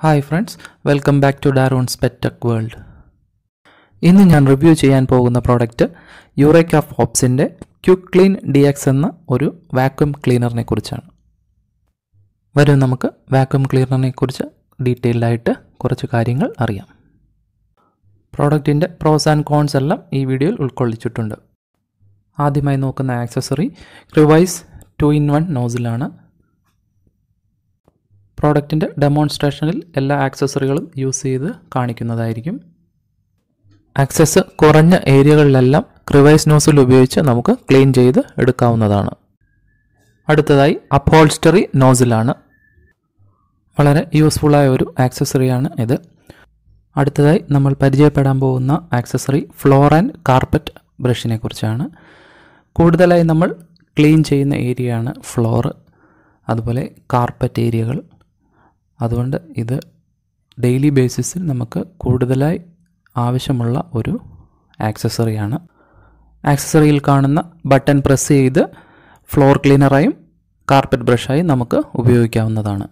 hi friends welcome back to Daron's Petek World ഇന്ന് ഞാൻ review ചെയ്യാൻ പോകുന്ന പ്രോഡക്റ്റ് യൂറേക്ക ഫോപ്സിൻ്റെ ക്യുക്ക് ക്ലീൻ ഡി എക്സ് എന്ന ഒരു വാക്വം ക്ലീനറിനെ കുറിച്ചാണ് വരും നമുക്ക് വാക്വം ക്ലീനറിനെ കുറിച്ച് ഡീറ്റെയിൽഡ് ആയിട്ട് കുറച്ച് കാര്യങ്ങൾ അറിയാം പ്രോഡക്റ്റിൻ്റെ പ്രോസ് ആൻഡ് കോൺസ് എല്ലാം ഈ വീഡിയോയിൽ ഉൾക്കൊള്ളിച്ചിട്ടുണ്ട് ആദ്യമായി നോക്കുന്ന ആക്സസറി റിവൈസ് ടു ഇൻ വൺ നോസിലാണ് പ്രോഡക്റ്റിൻ്റെ ഡെമോൺസ്ട്രേഷനിൽ എല്ലാ ആക്സസറികളും യൂസ് ചെയ്ത് കാണിക്കുന്നതായിരിക്കും ആക്സസ് കുറഞ്ഞ ഏരിയകളിലെല്ലാം ക്രിവൈസ് നോസിൽ ഉപയോഗിച്ച് നമുക്ക് ക്ലീൻ ചെയ്ത് എടുക്കാവുന്നതാണ് അടുത്തതായി അപ്ഹോൾസ്റ്ററി നോസിലാണ് വളരെ യൂസ്ഫുള്ളായ ഒരു ആക്സസറിയാണ് ഇത് അടുത്തതായി നമ്മൾ പരിചയപ്പെടാൻ പോകുന്ന ആക്സസറി ഫ്ലോർ ആൻഡ് കാർപ്പറ്റ് ബ്രഷിനെ കുറിച്ചാണ് കൂടുതലായി നമ്മൾ ക്ലീൻ ചെയ്യുന്ന ഏരിയയാണ് ഫ്ലോർ അതുപോലെ കാർപ്പറ്റ് ഏരിയകൾ അതുകൊണ്ട് ഇത് ഡെയിലി ബേസിസിൽ നമുക്ക് കൂടുതലായി ആവശ്യമുള്ള ഒരു ആക്സസറിയാണ് ആക്സസറിയിൽ കാണുന്ന ബട്ടൺ പ്രസ് ചെയ്ത് ഫ്ലോർ ക്ലീനറായും കാർപ്പറ്റ് ബ്രഷായും നമുക്ക് ഉപയോഗിക്കാവുന്നതാണ്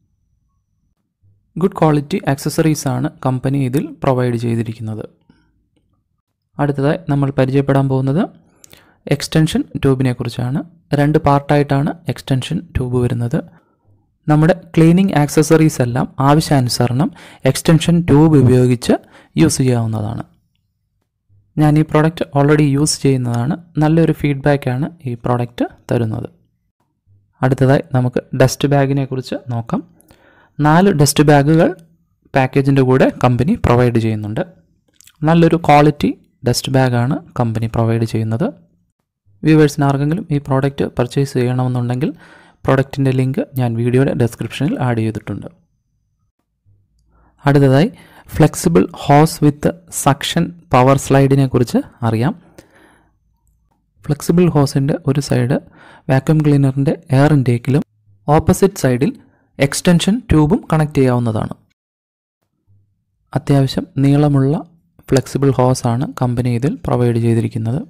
ഗുഡ് ക്വാളിറ്റി ആക്സസറീസ് ആണ് കമ്പനി ഇതിൽ പ്രൊവൈഡ് ചെയ്തിരിക്കുന്നത് അടുത്തതായി നമ്മൾ പരിചയപ്പെടാൻ പോകുന്നത് എക്സ്റ്റൻഷൻ ട്യൂബിനെ കുറിച്ചാണ് രണ്ട് പാർട്ടായിട്ടാണ് എക്സ്റ്റൻഷൻ ട്യൂബ് വരുന്നത് നമ്മുടെ ക്ലീനിങ് ആക്സസറീസ് എല്ലാം ആവശ്യാനുസരണം എക്സ്റ്റൻഷൻ ട്യൂബ് ഉപയോഗിച്ച് യൂസ് ചെയ്യാവുന്നതാണ് ഞാൻ ഈ പ്രോഡക്റ്റ് ഓൾറെഡി യൂസ് ചെയ്യുന്നതാണ് നല്ലൊരു ഫീഡ്ബാക്കാണ് ഈ പ്രോഡക്റ്റ് തരുന്നത് അടുത്തതായി നമുക്ക് ഡസ്റ്റ് ബാഗിനെ കുറിച്ച് നോക്കാം നാല് ഡസ്റ്റ് ബാഗുകൾ പാക്കേജിൻ്റെ കൂടെ കമ്പനി പ്രൊവൈഡ് ചെയ്യുന്നുണ്ട് നല്ലൊരു ക്വാളിറ്റി ഡസ്റ്റ് ബാഗാണ് കമ്പനി പ്രൊവൈഡ് ചെയ്യുന്നത് വ്യൂവേഴ്സിന് ആർക്കെങ്കിലും ഈ പ്രോഡക്റ്റ് പർച്ചേസ് ചെയ്യണമെന്നുണ്ടെങ്കിൽ പ്രോഡക്റ്റിൻ്റെ ലിങ്ക് ഞാൻ വീഡിയോയുടെ ഡെസ്ക്രിപ്ഷനിൽ ആഡ് ചെയ്തിട്ടുണ്ട് അടുത്തതായി flexible hose with suction power സ്ലൈഡിനെ കുറിച്ച് അറിയാം ഫ്ലെക്സിബിൾ ഹോസിൻ്റെ ഒരു സൈഡ് വാക്യൂം ക്ലീനറിൻ്റെ എയർ ഇൻടേക്കിലും ഓപ്പോസിറ്റ് സൈഡിൽ എക്സ്റ്റൻഷൻ ട്യൂബും കണക്ട് ചെയ്യാവുന്നതാണ് അത്യാവശ്യം നീളമുള്ള ഫ്ലെക്സിബിൾ ഹോസാണ് കമ്പനി ഇതിൽ പ്രൊവൈഡ് ചെയ്തിരിക്കുന്നത്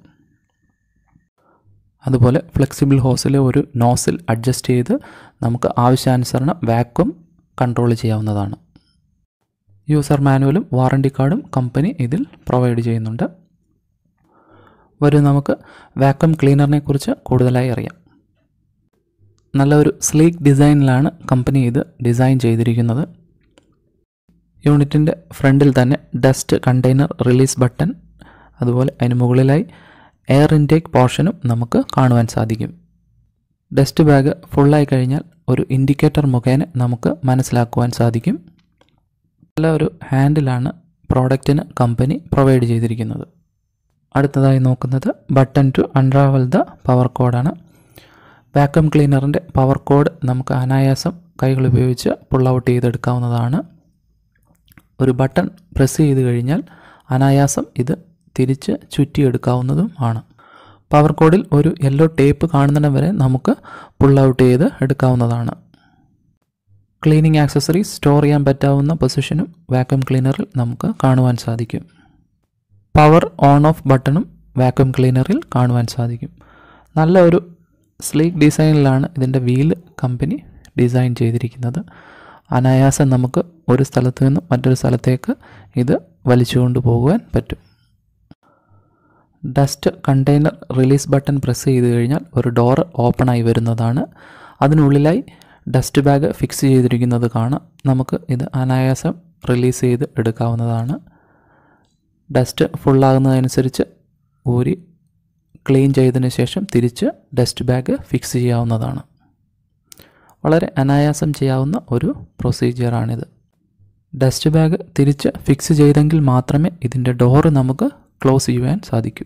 അതുപോലെ ഫ്ലെക്സിബിൾ ഹോസിലെ ഒരു നോസിൽ അഡ്ജസ്റ്റ് ചെയ്ത് നമുക്ക് ആവശ്യാനുസരണം വാക്വം കൺട്രോൾ ചെയ്യാവുന്നതാണ് യൂസർ മാനുവലും വാറണ്ടി കാർഡും കമ്പനി ഇതിൽ പ്രൊവൈഡ് ചെയ്യുന്നുണ്ട് വരും നമുക്ക് വാക്വം ക്ലീനറിനെ കുറിച്ച് കൂടുതലായി അറിയാം നല്ല ഒരു സ്ലീക്ക് ഡിസൈനിലാണ് കമ്പനി ഇത് ഡിസൈൻ ചെയ്തിരിക്കുന്നത് യൂണിറ്റിൻ്റെ ഫ്രണ്ടിൽ തന്നെ ഡസ്റ്റ് കണ്ടെയ്നർ റിലീസ് ബട്ടൺ അതുപോലെ അതിന് മുകളിലായി എയർ ഇൻടേക്ക് പോർഷനും നമുക്ക് കാണുവാൻ സാധിക്കും ഡസ്റ്റ് ബാഗ് ഫുള്ളായി കഴിഞ്ഞാൽ ഒരു ഇൻഡിക്കേറ്റർ മുഖേന നമുക്ക് മനസ്സിലാക്കുവാൻ സാധിക്കും നല്ല ഒരു ഹാൻഡിലാണ് പ്രോഡക്റ്റിന് കമ്പനി പ്രൊവൈഡ് ചെയ്തിരിക്കുന്നത് അടുത്തതായി നോക്കുന്നത് button to unravel the power കോഡാണ് വാക്വം ക്ലീനറിൻ്റെ പവർ കോഡ് നമുക്ക് അനായാസം കൈകൾ ഉപയോഗിച്ച് പുൾ ഔട്ട് ചെയ്തെടുക്കാവുന്നതാണ് ഒരു ബട്ടൺ പ്രസ് ചെയ്ത് കഴിഞ്ഞാൽ അനായാസം ഇത് തിരിച്ച് ചുറ്റിയെടുക്കാവുന്നതും ആണ് പവർ കോഡിൽ ഒരു യെല്ലോ ടേപ്പ് കാണുന്നിടം വരെ നമുക്ക് പുൾ ഔട്ട് ചെയ്ത് എടുക്കാവുന്നതാണ് ക്ലീനിങ് ആക്സസറീസ് സ്റ്റോർ ചെയ്യാൻ പറ്റാവുന്ന പൊസിഷനും വാക്വം ക്ലീനറിൽ നമുക്ക് കാണുവാൻ സാധിക്കും പവർ ഓൺ ഓഫ് ബട്ടണും വാക്വം ക്ലീനറിൽ കാണുവാൻ സാധിക്കും നല്ല ഒരു സ്ലീക്ക് ഡിസൈനിലാണ് ഇതിൻ്റെ വീല് കമ്പനി ഡിസൈൻ ചെയ്തിരിക്കുന്നത് അനായാസം നമുക്ക് ഒരു സ്ഥലത്ത് നിന്നും മറ്റൊരു സ്ഥലത്തേക്ക് ഇത് വലിച്ചുകൊണ്ട് പോകുവാൻ പറ്റും dust container release button press ചെയ്ത് കഴിഞ്ഞാൽ ഒരു ഡോറ് ഓപ്പണായി വരുന്നതാണ് അതിനുള്ളിലായി ഡസ്റ്റ് ബാഗ് ഫിക്സ് ചെയ്തിരിക്കുന്നത് കാണാം നമുക്ക് ഇത് അനായാസം റിലീസ് ചെയ്ത് എടുക്കാവുന്നതാണ് ഡസ്റ്റ് ഫുള്ളാകുന്നതനുസരിച്ച് ഊരി ക്ലീൻ ചെയ്തതിന് ശേഷം തിരിച്ച് ഡസ്റ്റ് ബാഗ് ഫിക്സ് ചെയ്യാവുന്നതാണ് വളരെ അനായാസം ചെയ്യാവുന്ന ഒരു പ്രൊസീജിയറാണിത് ഡസ്റ്റ് ബാഗ് തിരിച്ച് ഫിക്സ് ചെയ്തെങ്കിൽ മാത്രമേ ഇതിൻ്റെ ഡോറ് നമുക്ക് ക്ലോസ് ചെയ്യുവാൻ സാധിക്കൂ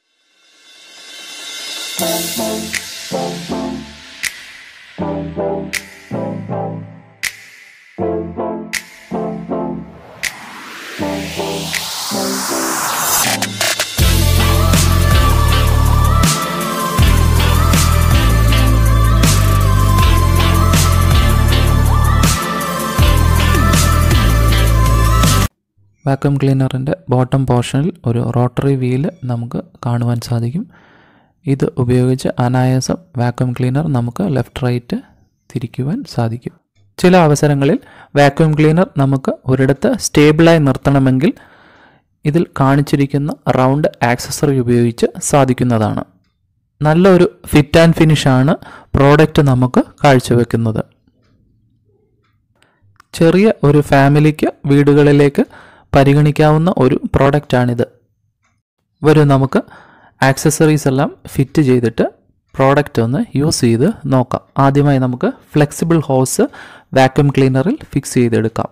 വാക്വം ക്ലീനറിൻ്റെ ബോട്ടം പോർഷനിൽ ഒരു റോട്ടറി വീല് നമുക്ക് കാണുവാൻ സാധിക്കും ഇത് ഉപയോഗിച്ച് അനായാസം വാക്വം ക്ലീനർ നമുക്ക് ലെഫ്റ്റ് റൈറ്റ് തിരിക്കുവാൻ സാധിക്കും ചില അവസരങ്ങളിൽ വാക്യൂം ക്ലീനർ നമുക്ക് ഒരിടത്ത് സ്റ്റേബിളായി നിർത്തണമെങ്കിൽ ഇതിൽ കാണിച്ചിരിക്കുന്ന റൗണ്ട് ആക്സസറി ഉപയോഗിച്ച് സാധിക്കുന്നതാണ് നല്ലൊരു ഫിറ്റ് ആൻഡ് ഫിനിഷാണ് പ്രോഡക്റ്റ് നമുക്ക് കാഴ്ചവെക്കുന്നത് ചെറിയ ഒരു ഫാമിലിക്ക് വീടുകളിലേക്ക് പരിഗണിക്കാവുന്ന ഒരു പ്രോഡക്റ്റാണിത് വരും നമുക്ക് ആക്സസറീസ് എല്ലാം ഫിറ്റ് ചെയ്തിട്ട് പ്രോഡക്റ്റ് ഒന്ന് യൂസ് ചെയ്ത് നോക്കാം ആദ്യമായി നമുക്ക് ഫ്ലെക്സിബിൾ ഹോസ് വാക്യൂം ക്ലീനറിൽ ഫിക്സ് ചെയ്തെടുക്കാം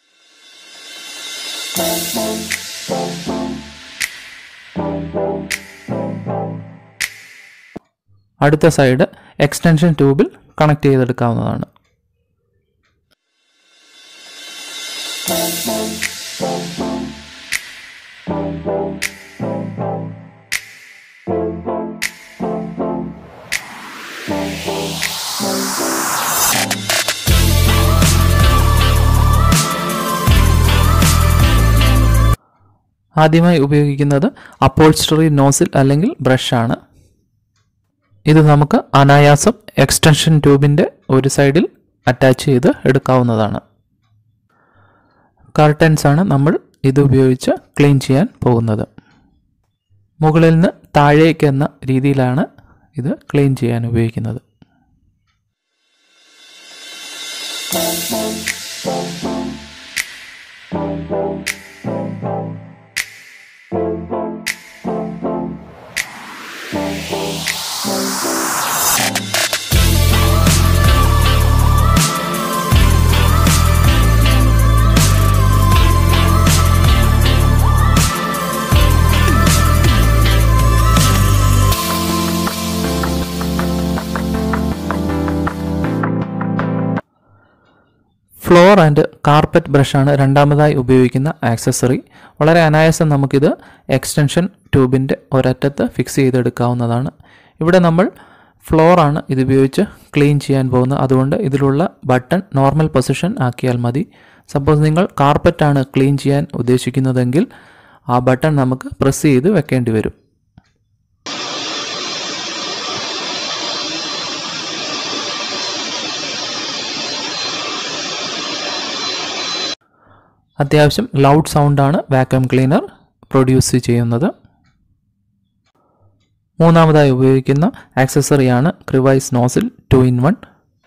അടുത്ത സൈഡ് എക്സ്റ്റൻഷൻ ട്യൂബിൽ കണക്ട് ചെയ്തെടുക്കാവുന്നതാണ് ആദ്യമായി ഉപയോഗിക്കുന്നത് അപ്പോൾസ്റ്ററി നോസിൽ അല്ലെങ്കിൽ ബ്രഷാണ് ഇത് നമുക്ക് അനായാസം എക്സ്റ്റൻഷൻ ട്യൂബിൻ്റെ ഒരു സൈഡിൽ അറ്റാച്ച് ചെയ്ത് എടുക്കാവുന്നതാണ് കർട്ടൻസ് ആണ് നമ്മൾ ഇത് ഉപയോഗിച്ച് ക്ലീൻ ചെയ്യാൻ പോകുന്നത് മുകളിൽ നിന്ന് താഴേക്ക് എന്ന രീതിയിലാണ് ഇത് ക്ലീൻ ചെയ്യാൻ ഉപയോഗിക്കുന്നത് ഫ്ലോർ ആൻഡ് കാർപ്പറ്റ് ബ്രഷാണ് രണ്ടാമതായി ഉപയോഗിക്കുന്ന ആക്സസറി വളരെ അനായാസം നമുക്കിത് എക്സ്റ്റൻഷൻ ട്യൂബിൻ്റെ ഒരറ്റത്ത് ഫിക്സ് ചെയ്തെടുക്കാവുന്നതാണ് ഇവിടെ നമ്മൾ ഫ്ലോറാണ് ഇത് ഉപയോഗിച്ച് ക്ലീൻ ചെയ്യാൻ പോകുന്നത് അതുകൊണ്ട് ഇതിലുള്ള ബട്ടൺ നോർമൽ പൊസിഷൻ ആക്കിയാൽ മതി സപ്പോസ് നിങ്ങൾ കാർപ്പറ്റാണ് ക്ലീൻ ചെയ്യാൻ ഉദ്ദേശിക്കുന്നതെങ്കിൽ ആ ബട്ടൺ നമുക്ക് പ്രസ് ചെയ്ത് വെക്കേണ്ടി വരും അത്യാവശ്യം ലൗഡ് സൗണ്ടാണ് വാക്യൂം ക്ലീനർ പ്രൊഡ്യൂസ് ചെയ്യുന്നത് മൂന്നാമതായി ഉപയോഗിക്കുന്ന ആക്സസറിയാണ് crevice nozzle two in one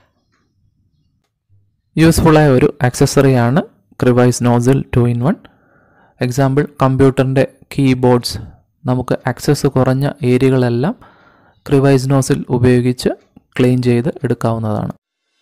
യൂസ്ഫുള്ളായ ഒരു ആക്സസറിയാണ് crevice nozzle two in one example കമ്പ്യൂട്ടറിൻ്റെ കീബോർഡ്സ് നമുക്ക് ആക്സസ് കുറഞ്ഞ ഏരിയകളെല്ലാം ക്രിവൈസ് നോസിൽ ഉപയോഗിച്ച് ക്ലീൻ ചെയ്ത് എടുക്കാവുന്നതാണ്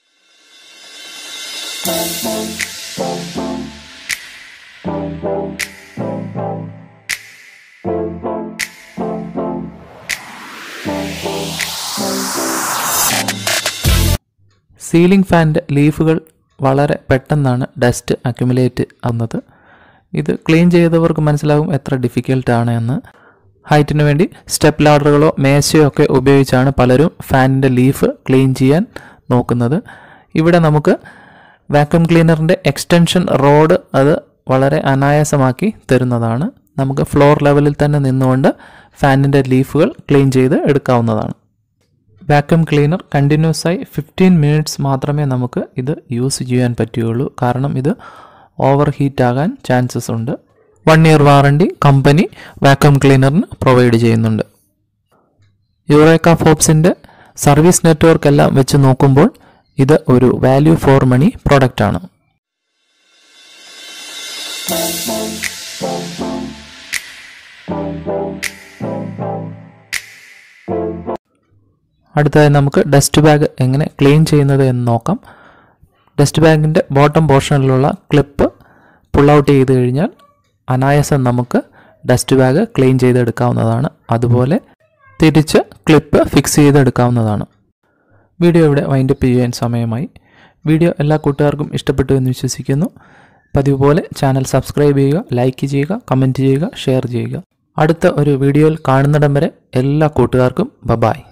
സീലിംഗ് ഫാനിൻ്റെ ലീഫുകൾ വളരെ പെട്ടെന്നാണ് ഡസ്റ്റ് അക്യുമുലേറ്റ് ആവുന്നത് ഇത് ക്ലീൻ ചെയ്തവർക്ക് മനസ്സിലാകും എത്ര ഡിഫിക്കൽട്ടാണ് എന്ന് ഹൈറ്റിന് വേണ്ടി സ്റ്റെപ്പ് ലാഡറുകളോ മേശയോ ഒക്കെ ഉപയോഗിച്ചാണ് പലരും ഫാനിൻ്റെ ലീഫ് ക്ലീൻ ചെയ്യാൻ നോക്കുന്നത് ഇവിടെ നമുക്ക് വാക്യൂം ക്ലീനറിൻ്റെ എക്സ്റ്റൻഷൻ റോഡ് അത് വളരെ അനായാസമാക്കി തരുന്നതാണ് നമുക്ക് ഫ്ലോർ ലെവലിൽ തന്നെ നിന്നുകൊണ്ട് ഫാനിൻ്റെ ലീഫുകൾ ക്ലീൻ ചെയ്ത് എടുക്കാവുന്നതാണ് വാക്യൂം ക്ലീനർ കണ്ടിന്യൂസ് ആയി ഫിഫ്റ്റീൻ മിനിറ്റ്സ് മാത്രമേ നമുക്ക് ഇത് യൂസ് ചെയ്യാൻ പറ്റുകയുള്ളൂ കാരണം ഇത് ഓവർ ഹീറ്റ് ആകാൻ ചാൻസസ് ഉണ്ട് one year warranty company vacuum ക്ലീനറിന് പ്രൊവൈഡ് ചെയ്യുന്നുണ്ട് യുറേക്ക ഫോപ്സിൻ്റെ സർവീസ് നെറ്റ്വർക്ക് എല്ലാം വെച്ച് നോക്കുമ്പോൾ ഇത് ഒരു വാല്യൂ ഫോർ മണി പ്രോഡക്റ്റ് ആണ് അടുത്തതായി നമുക്ക് ഡസ്റ്റ് ബാഗ് എങ്ങനെ ക്ലീൻ ചെയ്യുന്നത് എന്ന് നോക്കാം ഡസ്റ്റ് ബാഗിൻ്റെ ബോട്ടം പോർഷനിലുള്ള ക്ലിപ്പ് പുൾ ഔട്ട് ചെയ്ത് കഴിഞ്ഞാൽ അനായാസം നമുക്ക് ഡസ്റ്റ് ബാഗ് ക്ലീൻ ചെയ്തെടുക്കാവുന്നതാണ് അതുപോലെ തിരിച്ച് ക്ലിപ്പ് ഫിക്സ് ചെയ്തെടുക്കാവുന്നതാണ് വീഡിയോ ഇവിടെ വൈൻഡപ്പ് ചെയ്യാൻ സമയമായി വീഡിയോ എല്ലാ കൂട്ടുകാർക്കും ഇഷ്ടപ്പെട്ടു എന്ന് വിശ്വസിക്കുന്നു പതിവ് പോലെ ചാനൽ സബ്സ്ക്രൈബ് ചെയ്യുക ലൈക്ക് ചെയ്യുക കമൻറ്റ് ചെയ്യുക ഷെയർ ചെയ്യുക അടുത്ത ഒരു വീഡിയോയിൽ കാണുന്നിടം വരെ എല്ലാ കൂട്ടുകാർക്കും ബബായ്